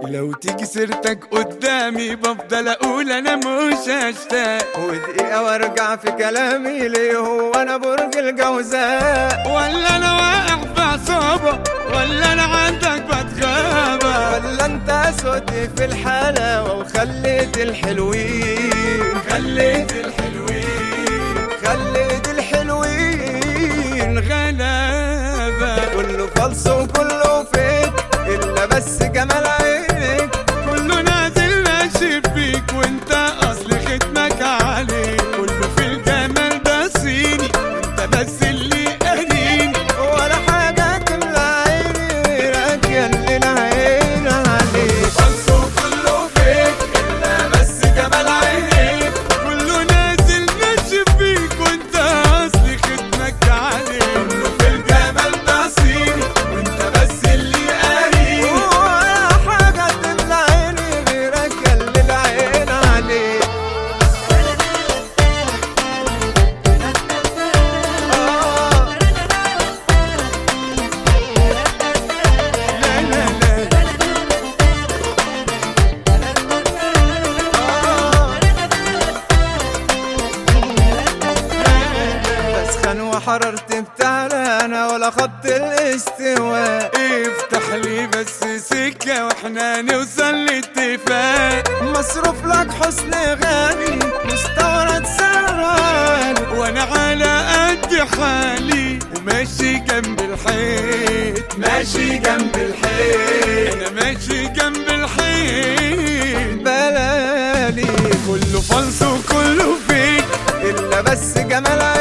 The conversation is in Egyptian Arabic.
لو تيجي سيرتك قدامي بفضل اقول انا مش هشتاق ودقيقة وارجع في كلامي ليه هو انا برج الجوزاء ولا انا واقع في عصابة ولا انا عندك بتغابة ولا انت سوتي في الحلاوة وخليت الحلوين خليت الحلوين خليت الحلوين غلابة كله فلس وكله فيك الا بس جمال عينك كله نازل ماشي فيك وانت اصل ختمك عليك كله في الجمال ده صيني وانت بس اللي قاريني ولا حاجة تملى عيني غيرك يا اللي العين عليك خلصه كله فيك الا بس جمال عينيك كله نازل ماشي فيك وانت اصل ختمك عليك كله في الجمال ده صيني وانت بس اللي قاريني ولا حاجة تملى عيني غيرك يا اللي العين عليك آه لا لا لا بسخن وحررت بتاعنا انا ولا خط الاستواء افتح لي بس سكة واحنا نوصل لاتفاق مصروف لك حسن غالي مستورد سران وانا على قد حالي وماشي جنب الحيط ماشي جنب الحيط انا ماشي جنب الحيط بلالي كله فلس وكله فيك الا بس جمال